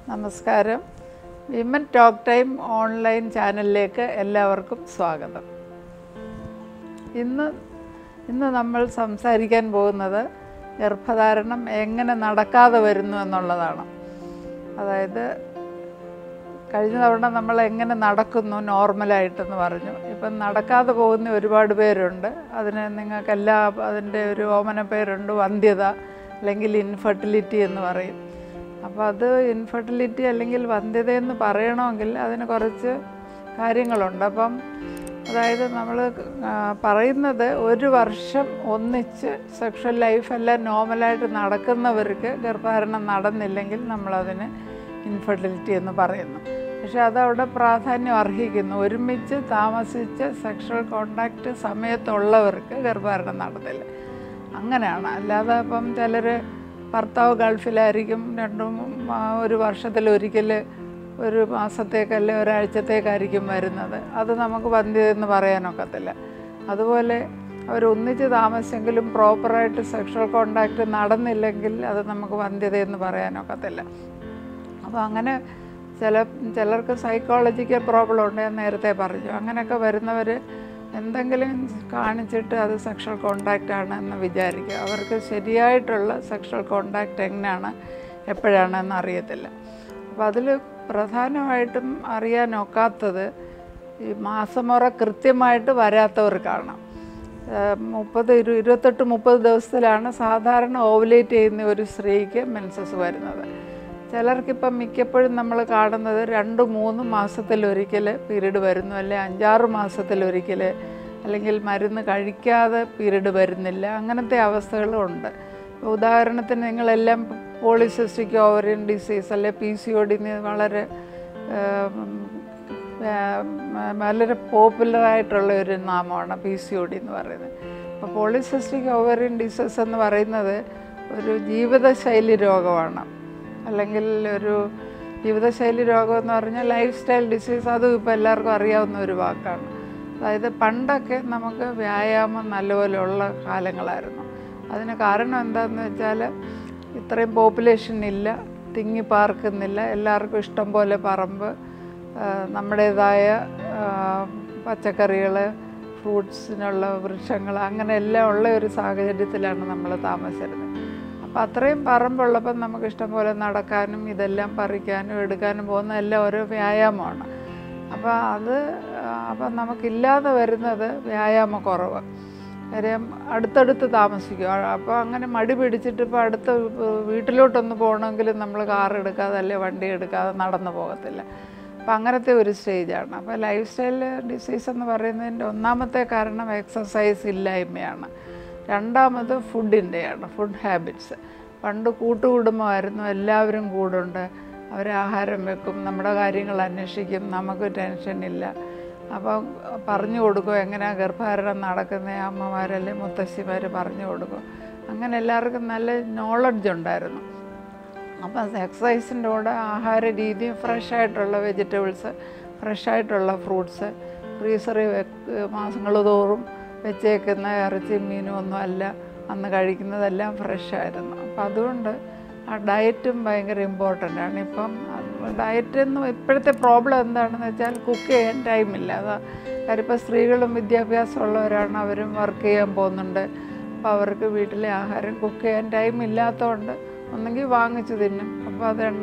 നമസ്കാരം women talk time online ചാനലിലേക്ക് എല്ലാവർക്കും സ്വാഗതം ഇന്ന് ഇന്ന് നമ്മൾ സംസാരിക്കാൻ പോകുന്നത് ഗർഭധാരണം എങ്ങനെ നടക്കാതെ വരുന്നു എന്നുള്ളതാണ് അതായത് കഴിഞ്ഞ തവണ നമ്മൾ എങ്ങനെ നടക്കുന്നു നോർമലായിട്ടെന്ന് പറഞ്ഞു ഇപ്പം നടക്കാതെ പോകുന്ന ഒരുപാട് പേരുണ്ട് അതിന് നിങ്ങൾക്കെല്ലാം അതിൻ്റെ ഒരു ഓമന പേരുണ്ട് വന്ധ്യത അല്ലെങ്കിൽ ഇൻഫെർട്ടിലിറ്റി എന്ന് പറയും അപ്പോൾ അത് ഇൻഫെർട്ടിലിറ്റി അല്ലെങ്കിൽ വന്ധ്യത എന്ന് പറയണമെങ്കിൽ അതിന് കുറച്ച് കാര്യങ്ങളുണ്ട് അപ്പം അതായത് നമ്മൾ പറയുന്നത് ഒരു വർഷം ഒന്നിച്ച് സെക്ഷൽ ലൈഫെല്ലാം നോർമലായിട്ട് നടക്കുന്നവർക്ക് ഗർഭധാരണം നടന്നില്ലെങ്കിൽ നമ്മളതിന് ഇൻഫെർട്ടിലിറ്റി എന്ന് പറയുന്നു പക്ഷെ അതവിടെ പ്രാധാന്യം അർഹിക്കുന്നു ഒരുമിച്ച് താമസിച്ച് സെക്ഷൽ കോണ്ടാക്റ്റ് സമയത്തുള്ളവർക്ക് ഗർഭധാരണം നടന്നില്ല അങ്ങനെയാണ് അല്ലാതെ ഇപ്പം ചിലർ ഭർത്താവ് ഗൾഫിലായിരിക്കും രണ്ടും ആ, ഒരു വർഷത്തിലൊരിക്കൽ ഒരു മാസത്തേക്കല്ലേ ഒരാഴ്ചത്തേക്കായിരിക്കും വരുന്നത് അത് നമുക്ക് വന്ധ്യതെന്ന് പറയാനൊക്കത്തില്ല അതുപോലെ അവർ ഒന്നിച്ച് താമസിച്ചെങ്കിലും പ്രോപ്പറായിട്ട് സെക്ഷൽ കോണ്ടാക്റ്റ് നടന്നില്ലെങ്കിൽ അത് നമുക്ക് വന്ധ്യതയെന്ന് പറയാനൊക്കത്തില്ല അപ്പോൾ അങ്ങനെ ചില ചിലർക്ക് സൈക്കോളജിക്കൽ പ്രോബ്ലം ഉണ്ട് ഞാൻ നേരത്തെ പറഞ്ഞു അങ്ങനെയൊക്കെ വരുന്നവർ എന്തെങ്കിലും കാണിച്ചിട്ട് അത് സെക്ഷൽ കോണ്ടാക്റ്റ് ആണ് എന്ന് വിചാരിക്കുക അവർക്ക് ശരിയായിട്ടുള്ള സെക്ഷൽ കോണ്ടാക്റ്റ് എങ്ങനെയാണ് എപ്പോഴാണെന്ന് അറിയത്തില്ല അപ്പോൾ അതിൽ പ്രധാനമായിട്ടും അറിയാനൊക്കാത്തത് ഈ മാസമുറ കൃത്യമായിട്ട് വരാത്തവർക്കാണ് ഏഹ് മുപ്പത് ഇരു ഇരുപത്തെട്ട് മുപ്പത് ദിവസത്തിലാണ് സാധാരണ ഓവുലേറ്റ് ചെയ്യുന്ന ഒരു സ്ത്രീക്ക് മെൻസസ് വരുന്നത് ചിലർക്കിപ്പം മിക്കപ്പോഴും നമ്മൾ കാണുന്നത് രണ്ട് മൂന്ന് മാസത്തിലൊരിക്കൽ പീരീഡ് വരുന്നു അല്ലെ അഞ്ചാറ് മാസത്തിലൊരിക്കൽ അല്ലെങ്കിൽ മരുന്ന് കഴിക്കാതെ പീരീഡ് വരുന്നില്ല അങ്ങനത്തെ അവസ്ഥകളും ഉണ്ട് ഇപ്പോൾ ഉദാഹരണത്തിന് നിങ്ങളെല്ലാം പോളിസിസ്റ്റിക് ഓവറിയൻ ഡിസീസ് അല്ലെ പി സി ഒ ഡി വളരെ ഏഹ്, ഏഹ്, വളരെ പോപ്പുലറായിട്ടുള്ള ഒരു നാമമാണ് പി സി ഒ ഡി എന്ന് പറയുന്നത് അപ്പോൾ പോളിസിസ്റ്റിക് ഓവറിയൻ ഡിസീസ് എന്ന് പറയുന്നത് ഒരു ജീവിതശൈലി രോഗമാണ് അല്ലെങ്കിൽ ഒരു ജീവിതശൈലി രോഗം എന്ന് പറഞ്ഞാൽ ലൈഫ് സ്റ്റൈൽ ഡിസീസ് അതും ഇപ്പോൾ എല്ലാവർക്കും അറിയാവുന്ന ഒരു വാക്കാണ് അതായത് പണ്ടൊക്കെ നമുക്ക് വ്യായാമം നല്ലപോലെ ഉള്ള കാലങ്ങളായിരുന്നു അതിന് കാരണം എന്താണെന്ന് വെച്ചാൽ ഇത്രയും പോപ്പുലേഷൻ ഇല്ല തിങ്ങി പാർക്കുന്നില്ല എല്ലാവർക്കും ഇഷ്ടം പോലെ പറമ്പ് ആ, നമ്മുടേതായ പച്ചക്കറികൾ ഫ്രൂട്ട്സിനുള്ള വൃക്ഷങ്ങൾ അങ്ങനെ എല്ലാം ഉള്ള ഒരു സാഹചര്യത്തിലാണ് നമ്മൾ താമസിച്ചിരുന്നത് അപ്പോൾ അത്രയും പറമ്പുള്ളപ്പം നമുക്ക് ഇഷ്ടം പോലെ നടക്കാനും ഇതെല്ലാം പറിക്കാനും എടുക്കാനും പോകുന്ന എല്ലാം ഓരോ വ്യായാമമാണ് അപ്പോൾ അത് അപ്പം നമുക്കില്ലാതെ വരുന്നത് വ്യായാമക്കുറവ് കാര്യം അടുത്തടുത്ത് താമസിക്കും അപ്പോൾ അങ്ങനെ മടി പിടിച്ചിട്ട് ഇപ്പോൾ അടുത്ത വീട്ടിലോട്ടൊന്ന് പോകണമെങ്കിൽ നമ്മൾ കാർ എടുക്കാതെ അല്ലെ വണ്ടി എടുക്കാതെ നടന്നു പോകത്തില്ല അപ്പം അങ്ങനത്തെ ഒരു സ്റ്റേജാണ് അപ്പോൾ ലൈഫ് സ്റ്റൈൽ ഡിസീസ് എന്ന് പറയുന്നതിൻ്റെ ഒന്നാമത്തെ കാരണം എക്സസൈസ് ഇല്ലായ്മയാണ് രണ്ടാമത് ഫുഡിൻ്റെയാണ് ഫുഡ് ഹാബിറ്റ്സ് പണ്ട് കൂട്ടുകുടുംബമായിരുന്നു എല്ലാവരും കൂടുണ്ട് അവർ ആഹാരം വെക്കും നമ്മുടെ കാര്യങ്ങൾ അന്വേഷിക്കും നമുക്ക് ടെൻഷൻ ഇല്ല അപ്പം പറഞ്ഞു കൊടുക്കും എങ്ങനെയാണ് ഗർഭധാരണം നടക്കുന്നത് അമ്മമാരല്ലേ മുത്തശ്ശിമാർ പറഞ്ഞു കൊടുക്കും അങ്ങനെ എല്ലാവർക്കും നല്ല നോളജ് ഉണ്ടായിരുന്നു അപ്പം എക്സസൈസിൻ്റെ കൂടെ ആഹാര രീതി ഫ്രഷ് ആയിട്ടുള്ള വെജിറ്റബിൾസ് ഫ്രഷ് ആയിട്ടുള്ള ഫ്രൂട്ട്സ് ഫ്രീസറിൽ വെക്ക് മാസങ്ങൾ തോറും വെച്ചേക്കുന്ന ഇറച്ചി മീനും ഒന്നും അല്ല അന്ന് കഴിക്കുന്നതെല്ലാം ഫ്രഷ് ആയിരുന്നു അപ്പം അതുകൊണ്ട് ആ ഡയറ്റും ഭയങ്കര ഇമ്പോർട്ടൻ്റ് ആണ് ഇപ്പം ഡയറ്റ് എന്ന് ഇപ്പോഴത്തെ പ്രോബ്ലം എന്താണെന്ന് വെച്ചാൽ കുക്ക് ചെയ്യാൻ ടൈമില്ല അതാ കാര്യം ഇപ്പോൾ സ്ത്രീകളും വിദ്യാഭ്യാസമുള്ളവരാണ് അവരും വർക്ക് ചെയ്യാൻ പോകുന്നുണ്ട് അപ്പോൾ അവർക്ക് വീട്ടിലെ ആഹാരം കുക്ക് ചെയ്യാൻ ടൈം ഇല്ലാത്തതുകൊണ്ട് ഒന്നെങ്കിൽ വാങ്ങിച്ച് തിന്നും അപ്പോൾ അത് എണ്ണ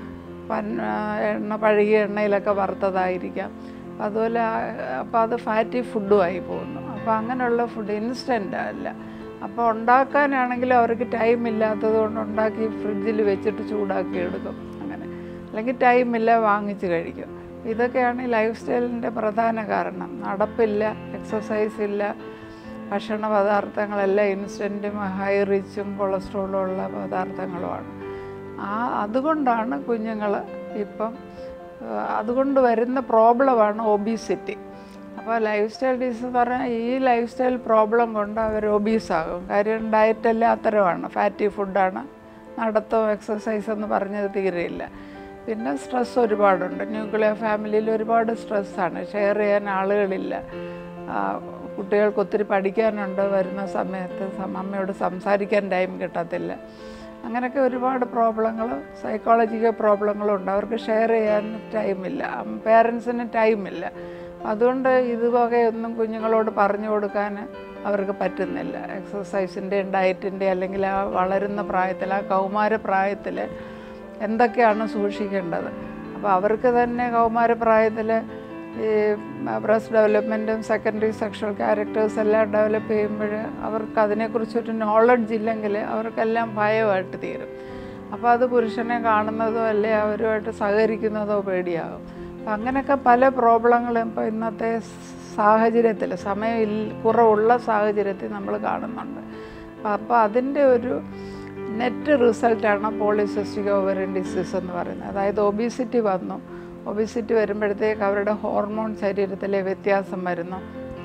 പൻ എണ്ണ പഴകിയ എണ്ണയിലൊക്കെ വറുത്തതായിരിക്കാം അപ്പം അതുപോലെ അപ്പോൾ അത് ഫാറ്റി ഫുഡും ആയി പോകുന്നു അപ്പോൾ അങ്ങനെയുള്ള ഫുഡ് ഇൻസ്റ്റൻ്റ് അല്ല അപ്പോൾ ഉണ്ടാക്കാനാണെങ്കിൽ അവർക്ക് ടൈം ഇല്ലാത്തത് കൊണ്ട് ഉണ്ടാക്കി ഫ്രിഡ്ജിൽ വെച്ചിട്ട് ചൂടാക്കി എടുക്കും അങ്ങനെ അല്ലെങ്കിൽ ടൈമില്ല വാങ്ങിച്ച് കഴിക്കും ഇതൊക്കെയാണ് ഈ ലൈഫ് സ്റ്റൈലിൻ്റെ പ്രധാന കാരണം നടപ്പില്ല എക്സസൈസ് ഇല്ല ഭക്ഷണ പദാർത്ഥങ്ങളെല്ലാം ഇൻസ്റ്റൻറ്റും ഹൈ റിച്ചും കൊളസ്ട്രോളും ഉള്ള പദാർത്ഥങ്ങളുമാണ് ആ അതുകൊണ്ടാണ് കുഞ്ഞുങ്ങൾ ഇപ്പം ആ, അതുകൊണ്ട് വരുന്ന പ്രോബ്ലമാണ് ഒബീസിറ്റി അപ്പോൾ ലൈഫ് സ്റ്റൈൽ ഡിസീസ് എന്ന് പറഞ്ഞാൽ ഈ ലൈഫ് സ്റ്റൈൽ പ്രോബ്ലം കൊണ്ട് അവർ ഒബീസ് ആകും കാര്യം ഡയറ്റെല്ലാം അത്തരമാണ് ഫാറ്റി ഫുഡാണ് നടത്തം എക്സസൈസ് എന്ന് പറഞ്ഞത് തീരെയില്ല പിന്നെ സ്ട്രെസ് ഒരുപാടുണ്ട് ന്യൂക്ലിയർ ഫാമിലിയിൽ ഒരുപാട് സ്ട്രെസ്സാണ് ഷെയർ ചെയ്യാൻ ആളുകളില്ല ആ, കുട്ടികൾക്ക് ഒത്തിരി പഠിക്കാനുണ്ട് വരുന്ന സമയത്ത് സം- അമ്മയോട് സംസാരിക്കാൻ ടൈം കിട്ടത്തില്ല അങ്ങനെയൊക്കെ ഒരുപാട് പ്രോബ്ലങ്ങൾ സൈക്കോളജിക്കൽ പ്രോബ്ലങ്ങളും ഉണ്ട് അവർക്ക് ഷെയർ ചെയ്യാൻ ടൈമില്ല പേരൻസിന് ടൈമില്ല അതുകൊണ്ട് ഇതുവകയൊന്നും കുഞ്ഞുങ്ങളോട് പറഞ്ഞു കൊടുക്കാൻ അവർക്ക് പറ്റുന്നില്ല എക്സസൈസിൻ്റെയും ഡയറ്റിൻ്റെ അല്ലെങ്കിൽ ആ വളരുന്ന പ്രായത്തിൽ ആ കൗമാര പ്രായത്തിൽ എന്തൊക്കെയാണ് സൂക്ഷിക്കേണ്ടത് അപ്പോൾ അവർക്ക് തന്നെ കൗമാര പ്രായത്തിൽ ഈ ബ്രസ്റ്റ് ഡെവലപ്മെൻറ്റും സെക്കൻഡറി സെക്ഷൽ ക്യാരക്ടേഴ്സ് എല്ലാം ഡെവലപ്പ് ചെയ്യുമ്പോൾ അവർക്ക് അതിനെക്കുറിച്ചൊരു നോളജ് ഇല്ലെങ്കിൽ അവർക്കെല്ലാം ഭയമായിട്ട് തീരും അപ്പോൾ അത് പുരുഷനെ കാണുന്നതോ അല്ലെ അവരുമായിട്ട് സഹകരിക്കുന്നതോ പേടിയാകും അപ്പം അങ്ങനെയൊക്കെ പല പ്രോബ്ലങ്ങളും ഇപ്പോൾ ഇന്നത്തെ സാഹചര്യത്തിൽ സമയം ഇൽ- കുറവുള്ള സാഹചര്യത്തിൽ നമ്മൾ കാണുന്നുണ്ട് അപ്പോൾ അതിൻ്റെ ഒരു നെറ്റ് റിസൾട്ടാണ് പോളിസിസ്റ്റിക് ഓവറിൻ ഡിസീസ് എന്ന് പറയുന്നത് അതായത് ഒബിസിറ്റി വന്നു ഒബിസിറ്റി വരുമ്പോഴത്തേക്ക് അവരുടെ ഹോർമോൺ ശരീരത്തിലെ വ്യത്യാസം വരുന്നു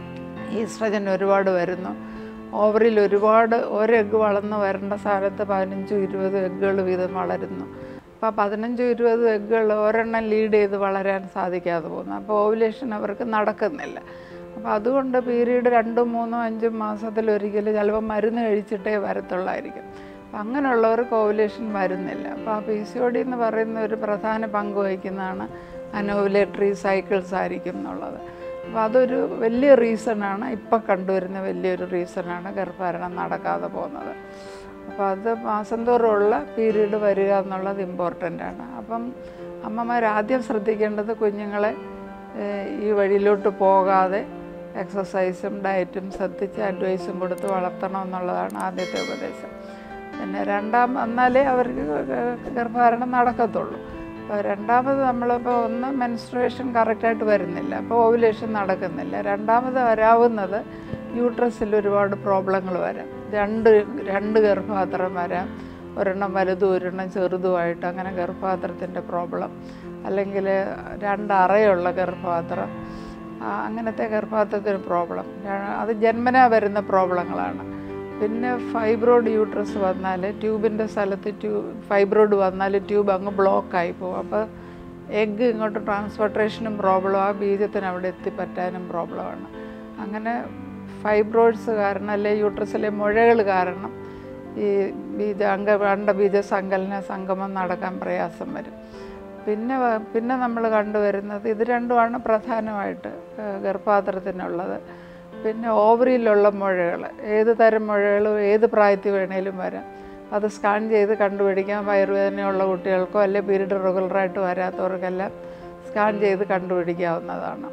ഈസ്ട്രജൻ ഒരുപാട് വരുന്നു ഓവറിൽ ഒരുപാട് ഒരു എഗ്ഗ് വളർന്ന് വരേണ്ട സ്ഥലത്ത് പതിനഞ്ചും ഇരുപതും എഗ്ഗുകൾ വീതം വളരുന്നു അപ്പോൾ പതിനഞ്ചും ഇരുപതും എഗ്ഗുകൾ ഒരെണ്ണം ലീഡ് ചെയ്ത് വളരാൻ സാധിക്കാതെ പോകുന്നു അപ്പോൾ ഓവുലേഷൻ അവർക്ക് നടക്കുന്നില്ല അപ്പോൾ അതുകൊണ്ട് പീരീഡ് രണ്ടും മൂന്നും അഞ്ചും മാസത്തിലൊരിക്കൽ ചിലപ്പോൾ മരുന്ന് കഴിച്ചിട്ടേ വരത്തുള്ളായിരിക്കും അപ്പം അങ്ങനെയുള്ളവർക്ക് ഓവുലേഷൻ വരുന്നില്ല അപ്പോൾ ആ പി സി ഒ ഡി എന്ന് പറയുന്ന ഒരു പ്രധാന പങ്ക് വഹിക്കുന്നതാണ് അനോവുലേറ്ററി സൈക്കിൾസ് ആയിരിക്കും എന്നുള്ളത് അപ്പോൾ അതൊരു വലിയ റീസണാണ് ഇപ്പം കണ്ടുവരുന്ന വലിയൊരു റീസണാണ് ഗർഭധാരണം നടക്കാതെ പോകുന്നത് അപ്പോൾ അത് മാസം തോറുമുള്ള പീരീഡ് വരിക എന്നുള്ളത് ഇമ്പോർട്ടൻ്റ് ആണ് അപ്പം അമ്മമാർ ആദ്യം ശ്രദ്ധിക്കേണ്ടത് കുഞ്ഞുങ്ങളെ ഏഹ്, ഈ വഴിയിലോട്ട് പോകാതെ എക്സസൈസും ഡയറ്റും ശ്രദ്ധിച്ച് അഡ്വൈസും കൊടുത്ത് വളർത്തണം എന്നുള്ളതാണ് ആദ്യത്തെ ഉപദേശം പിന്നെ രണ്ടാം എന്നാലേ അവർക്ക് ഗർഭധാരണം നടക്കത്തുള്ളൂ അപ്പോൾ രണ്ടാമത് നമ്മളിപ്പോൾ ഒന്ന് മെൻസ്ട്രുവേഷൻ കറക്റ്റായിട്ട് വരുന്നില്ല അപ്പോൾ ഓവുലേഷൻ നടക്കുന്നില്ല രണ്ടാമത് വരാവുന്നത് യൂട്രസിൽ ഒരുപാട് പ്രോബ്ലങ്ങൾ വരാം രണ്ട് രണ്ട് ഗർഭപാത്രം വരാം ഒരെണ്ണം വലുതും ഒരെണ്ണം ചെറുതുമായിട്ട് അങ്ങനെ ഗർഭപാത്രത്തിൻ്റെ പ്രോബ്ലം അല്ലെങ്കിൽ രണ്ടറയുള്ള ഗർഭപാത്രം ആ, അങ്ങനത്തെ ഗർഭപാത്രത്തിന് പ്രോബ്ലം അത് ജന്മനാ വരുന്ന പ്രോബ്ലങ്ങളാണ് പിന്നെ ഫൈബ്രോയിഡ് യൂട്രസ് വന്നാൽ ട്യൂബിൻ്റെ സ്ഥലത്ത് ട്യൂ ഫൈബ്രോയിഡ് വന്നാൽ ട്യൂബ് അങ്ങ് ബ്ലോക്കായി പോകും അപ്പോൾ എഗ്ഗ് ഇങ്ങോട്ട് ട്രാൻസ്പോർട്ടേഷനും പ്രോബ്ലം ആ ബീജത്തിന് അവിടെ എത്തിപ്പറ്റാനും പ്രോബ്ലമാണ് അങ്ങനെ ഫൈബ്രോയിഡ്സ് കാരണം അല്ലെ യൂട്രസിലെ മുഴകൾ കാരണം ഈ ബീജ അംഗ അണ്ടബീജ സങ്കലന സംഗമം നടക്കാൻ പ്രയാസം വരും പിന്നെ വ- പിന്നെ നമ്മൾ കണ്ടുവരുന്നത് ഇത് രണ്ടുമാണ് പ്രധാനമായിട്ട് ഏഹ് ഗർഭപാത്രത്തിനുള്ളത് പിന്നെ ഓവറിയിലുള്ള മുഴകൾ ഏത് തരം മുഴകളും ഏത് പ്രായത്തിൽ വേണേലും വരാം അത് സ്കാൻ ചെയ്ത് കണ്ടുപിടിക്കാം വയറുവേദനയുള്ള കുട്ടികൾക്കോ അല്ലെ പീരീഡ് റെഗുലറായിട്ട് വരാത്തവർക്കെല്ലാം സ്കാൻ ചെയ്ത് കണ്ടുപിടിക്കാവുന്നതാണ്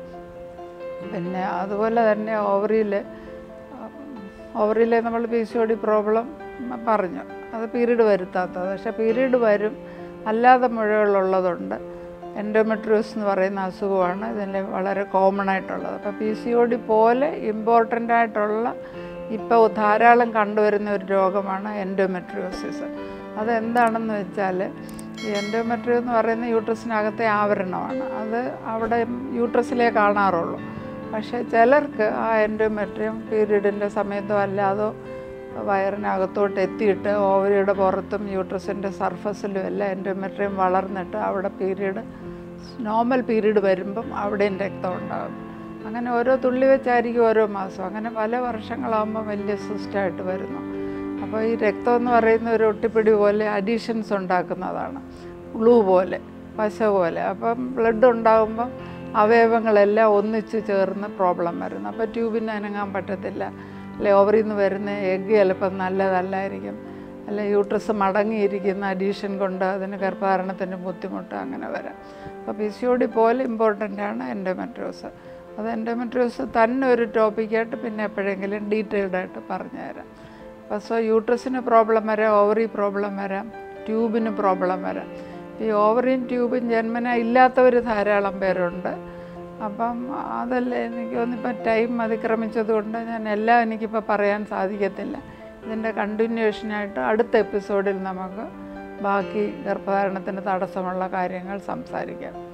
പിന്നെ അതുപോലെ തന്നെ ഓവറിയിൽ ഓവറിയിലെ നമ്മൾ P C O D problem പറഞ്ഞു അത് പീരീഡ് വരുത്താത്തത് പക്ഷേ പീരീഡ് വരും അല്ലാതെ മുഴകളുള്ളതുണ്ട് എൻഡോമെട്രിയോസ് എന്ന് പറയുന്ന അസുഖമാണ് ഇതിൽ വളരെ കോമൺ ആയിട്ടുള്ളത് അപ്പോൾ പി സി ഒ ഡി പോലെ ഇമ്പോർട്ടൻ്റ് ആയിട്ടുള്ള ഇപ്പോൾ ധാരാളം കണ്ടുവരുന്ന ഒരു രോഗമാണ് എൻഡോമെട്രിയോസിസ് അതെന്താണെന്ന് വെച്ചാൽ ഈ എൻഡോമെട്രിയോ എന്ന് പറയുന്ന യൂട്രസിനകത്തെ ആവരണമാണ് അത് അവിടെ യൂട്രസിലേ കാണാറുള്ളൂ പക്ഷേ ചിലർക്ക് ആ എൻഡോമെട്രിയം പീരീഡിൻ്റെ സമയത്തോ അല്ലാതോ വയറിനകത്തോട്ട് എത്തിയിട്ട് ഓവരിയുടെ പുറത്തും യൂട്രസിൻ്റെ സർഫസിലും എല്ലാം എൻഡോമെട്രിയം വളർന്നിട്ട് അവിടെ പീരീഡ് നോർമൽ പീരീഡ് വരുമ്പം അവിടെയും രക്തം ഉണ്ടാകും അങ്ങനെ ഓരോ തുള്ളി വെച്ചായിരിക്കും ഓരോ മാസം അങ്ങനെ പല വർഷങ്ങളാകുമ്പോൾ വലിയ സിസ്റ്റായിട്ട് വരുന്നു അപ്പോൾ ഈ രക്തം എന്ന് പറയുന്ന ഒരു ഒട്ടിപ്പിടി പോലെ അഡീഷൻസ് ഉണ്ടാക്കുന്നതാണ് ഗ്ലൂ പോലെ പശ പോലെ അപ്പം ബ്ലഡ് ഉണ്ടാകുമ്പം അവയവങ്ങളെല്ലാം ഒന്നിച്ച് ചേർന്ന് പ്രോബ്ലം വരുന്നു അപ്പോൾ ട്യൂബിന് അനങ്ങാൻ പറ്റത്തില്ല അല്ലെ ഓവറിൽ നിന്ന് വരുന്ന എഗ്ഗ് ചിലപ്പം നല്ലതല്ലായിരിക്കും അല്ലെ യൂട്രസ് മടങ്ങിയിരിക്കുന്ന അഡീഷൻ കൊണ്ട് അതിന് ഗർഭധാരണത്തിന് ബുദ്ധിമുട്ട് അങ്ങനെ വരാം അപ്പോൾ പി സി ഒ ഡി പോലെ ഇമ്പോർട്ടൻ്റ് ആണ് എൻഡോമെട്രോസ് അത് എൻഡോമെട്രോസ് തന്നെ ഒരു ടോപ്പിക്കായിട്ട് പിന്നെ എപ്പോഴെങ്കിലും ഡീറ്റെയിൽഡ് ആയിട്ട് പറഞ്ഞു തരാം അപ്പോൾ സോ യൂട്രസിന് പ്രോബ്ലം വരാം ഓവറി പ്രോബ്ലം വരാം ട്യൂബിന് പ്രോബ്ലം വരാം ഈ ഓവറിയും ട്യൂബും ജന്മന ഇല്ലാത്തവർ ധാരാളം പേരുണ്ട് അപ്പം അതല്ല എനിക്ക് തോന്നിപ്പോൾ ടൈം അതിക്രമിച്ചത് കൊണ്ട് ഞാൻ എല്ലാം എനിക്കിപ്പോൾ പറയാൻ സാധിക്കത്തില്ല ഇതിൻ്റെ കണ്ടിന്യൂഷനായിട്ട് അടുത്ത എപ്പിസോഡിൽ നമുക്ക് ബാക്കി ഗർഭധാരണത്തിന് തടസ്സമുള്ള കാര്യങ്ങൾ സംസാരിക്കാം